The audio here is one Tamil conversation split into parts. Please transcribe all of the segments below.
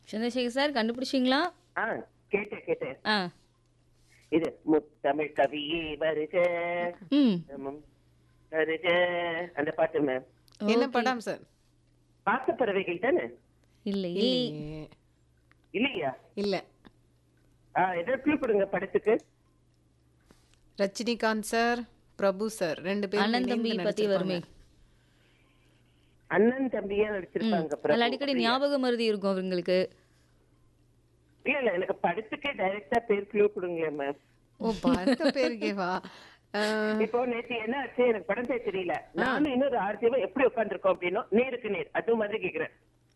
சந்திரசேகர் சார் கண்டுபிடிச்சிங்களா ஆ கேட்டேன் கேட்டேன் ஆ இது முத்தமிழ் கவியே வருக ம் ம், வருக அந்த பாட்டு மேம் என்ன படம் சார் பார்த்த பறவைகள் தானே இல்லை இல்லையே. இல்லையா இல்ல ஆ ஏதாவது clue கொடுங்க படத்துக்கு ரஜினிகாந்த் சார் பிரபு சார் ரெண்டு பேரும் அண்ணன் தம்பி இணைந்து பத்தி வருமே நடிச்சிருப்பாங்க. அண்ணன் தம்பியா நடிச்சிருப்பாங்க அதில் பிரபு. அடிக்கடி ஞாபக மருதி இருக்கும் அவங்களுக்கு இல்ல இல்ல எனக்கு படத்துக்கே டைரக்டா பேர் க்ளூ கொடுங்களேன் மேம் ஓ பார்த்த பேருக்கேவா அஹ், இப்போ நேத்து என்ன ஆச்சு எனக்கு படம் பேர் தெரியல நானும் இன்னொரு ஆர்ஜியமா எப்படி உட்காந்துருக்கோம் அப்படின்னா நேருக்கு நேர் அது மாதிரி கேக்குறேன்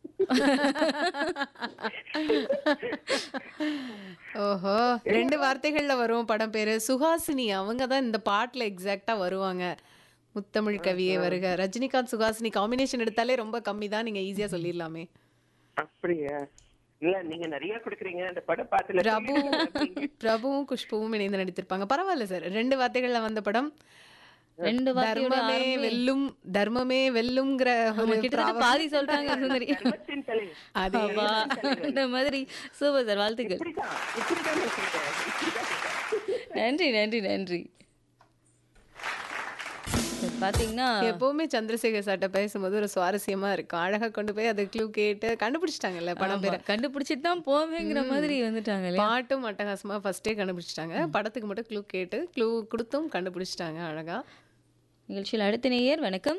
ஓஹோ ரெண்டு வார்த்தைகள்ல வரும் படம் பேரு சுஹாசினி அவங்க தான் இந்த பாட்டுல எக்ஸாக்டா வருவாங்க முத்தமிழ் கவியே வருக ரஜினிகாந்த் சுஹாசினி காம்பினேஷன் எடுத்தாலே ரொம்ப கம்மி தான் நீங்க ஈஸியா சொல்லிடலாமே அப்படியா இல்ல நீங்க நிறைய கொடுக்குறீங்க அந்த படம் பாத்துல பிரபு பிரபுவும் குஷ்புவும் இணைந்து நடித்திருப்பாங்க பரவாயில்ல சார் ரெண்டு வார்த்தைகள்ல வந்த படம் ரெண்டு வார்த்தையோட தர்மமே ஆரம்பி- வெல்லும் தர்மமே வெல்லும்ங்கிற ஆமா, ஒரு கிட்டத்தட்ட proverb. பாதி சொல்லிட்டாங்க சுந்தரி தர்மத்தின் தலைவர் அதே அப்பா, அந்த மாதிரி சூப்பர் சார் வாழ்த்துக்கள் இப்படிதான் இப்படிதான் நான் கேட்டேன் இப்படிதான் கேட்டேன் நன்றி நன்றி நன்றி சார், பாத்தீங்கன்னா எப்பவுமே சந்திரசேகர் சார்ட்ட பேசும்போது ஒரு சுவாரஸ்யமா இருக்கும் அழகா கொண்டு போய் அதை க்ளூ கேட்டு கண்டுபிடிச்சிட்டாங்கல்ல படம் பேரை ஆமா, கண்டுபிடிச்சிட்டு தான் போவேங்கிற மாதிரி வந்துட்டாங்க இல்லையா பாட்டும் அட்டகாசமா ஃபர்ஸ்டே கண்டுபிடிச்சிட்டாங்க படத்துக்கு மட்டும் க்ளூ கேட்டு க்ளூ கொடுத்தும் கண்டுபிடிச்சிட்டாங்க அழகா நிகழ்ச்சியில் அடுத்த நேயர் வணக்கம்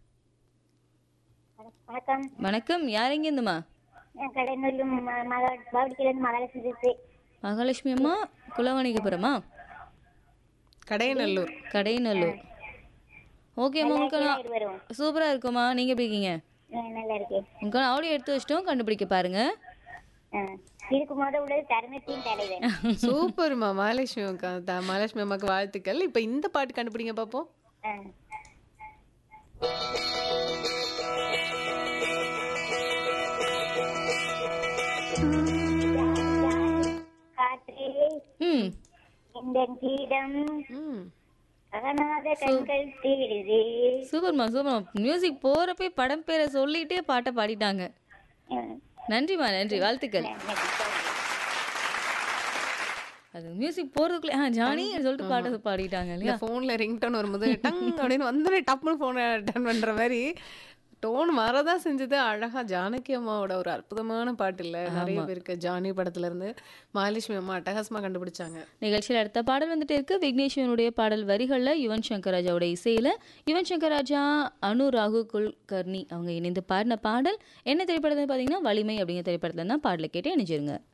வணக்கம் வணக்கம் யார் எங்க இருந்துமா என் கடைநூலும் மக பவுடிக்கிலேருந்து மகாலட்சுமி பேசுறேன் மகாலட்சுமி அம்மா குலவணிகபுரமா கடையநல்லூர் கடைநல்லூர் ஓகே அம்மா உங்களுக்கு வரும் சூப்பரா இருக்குமா நீங்க எப்படி இருக்கீங்க நான் நல்லா இருக்கேன் உங்களுக்கு ஆடியோ எடுத்து வச்சிட்டோம் கண்டுபிடிக்க பாருங்க ஆ. இதுக்கு முத உள்ளது தர்மத்தின் தலைவன் சூப்பர்மா மகாலட்சுமி அக்கா த- மகாலட்சுமி அம்மாக்கு வாழ்த்துக்கள் இப்போ இந்த பாட்டு கண்டுபிடிங்க பார்ப்போம் ஆ. காற்றே ம் இந்த கீதம் ம் அகனாத கண்கள் தேடுதே சூப்பர்மா சூப்பர்மா மியூசிக் போறப்பே படம் பேரை சொல்லிட்டே பாட்டை பாடிட்டாங்க ஆ. நன்றிம்மா நன்றி வாழ்த்துக்கள் அது மியூசிக் போறதுக்குள்ளே ஆ ஜானி சொல்லிட்டு பாட்டை பாடிட்டாங்க இந்த இல்லையா ஃபோனில் ரிங்டோன் வரும்போது டங் அப்படின்னு வந்தோடனே டப்புன்னு ஃபோனை அட்டன் பண்ணுற மாதிரி டோன் வரதான் செஞ்சது அழகா ஜானகி அம்மாவோட ஒரு அற்புதமான பாட்டு இல்லை நிறைய பேருக்கு ஜானி படத்துல இருந்து மகாலட்சுமி அம்மா அட்டகாசமா கண்டுபிடிச்சாங்க நிகழ்ச்சியில் அடுத்த பாடல் வந்துட்டு இருக்கு விக்னேஸ்வரனுடைய பாடல் வரிகளில் யுவன் சங்கர் ராஜாவோட இசையில் யுவன் சங்கர் ராஜா அனு ராகு குல்கர்னி அவங்க இணைந்து பாடின பாடல் என்ன திரைப்படத்தில் பார்த்தீங்கன்னா வலிமை அப்படிங்கிற திரைப்படத்தில் தான் பாடலை கேட்டு இணைஞ்சிருங்க